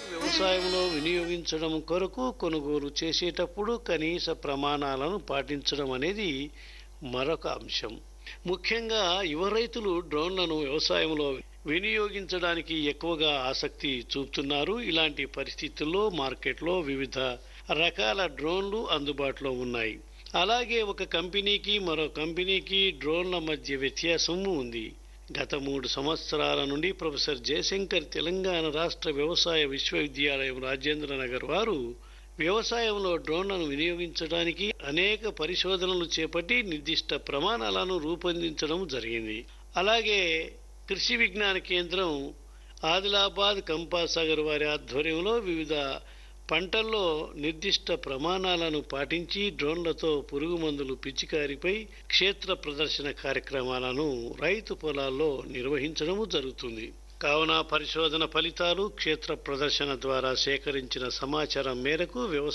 వ్యవసాయంలో వినియోగించడం కొరకు కొనుగోలు చేసేటప్పుడు కనీస ప్రమాణాలను పాటించడం అనేది మరొక అంశం ముఖ్యంగా యువ రైతులు డ్రోన్లను వ్యవసాయంలో వినియోగించడానికి ఎక్కువగా ఆసక్తి చూపుతున్నారు ఇలాంటి పరిస్థితుల్లో మార్కెట్లో వివిధ రకాల డ్రోన్లు అందుబాటులో ఉన్నాయి అలాగే ఒక కంపెనీకి మరో కంపెనీకి డ్రోన్ల మధ్య వ్యత్యాసము ఉంది గత మూడు సంవత్సరాల నుండి ప్రొఫెసర్ జయశంకర్ తెలంగాణ రాష్ట్ర వ్యవసాయ విశ్వవిద్యాలయం రాజేంద్ర నగర్ వారు వ్యవసాయంలో డ్రోన్లను వినియోగించడానికి అనేక పరిశోధనలు చేపట్టి నిర్దిష్ట ప్రమాణాలను రూపొందించడం జరిగింది అలాగే కృషి విజ్ఞాన కేంద్రం ఆదిలాబాద్ కంపాసాగర్ వారి ఆధ్వర్యంలో వివిధ పంటల్లో నిర్దిష్ట ప్రమాణాలను పాటించి డ్రోన్లతో పురుగు మందులు పిచికారిపై క్షేత్ర ప్రదర్శన కార్యక్రమాలను రైతు పొలాల్లో నిర్వహించడం జరుగుతుంది కావున పరిశోధన ఫలితాలు క్షేత్ర ప్రదర్శన ద్వారా సేకరించిన సమాచారం మేరకు వ్యవసాయ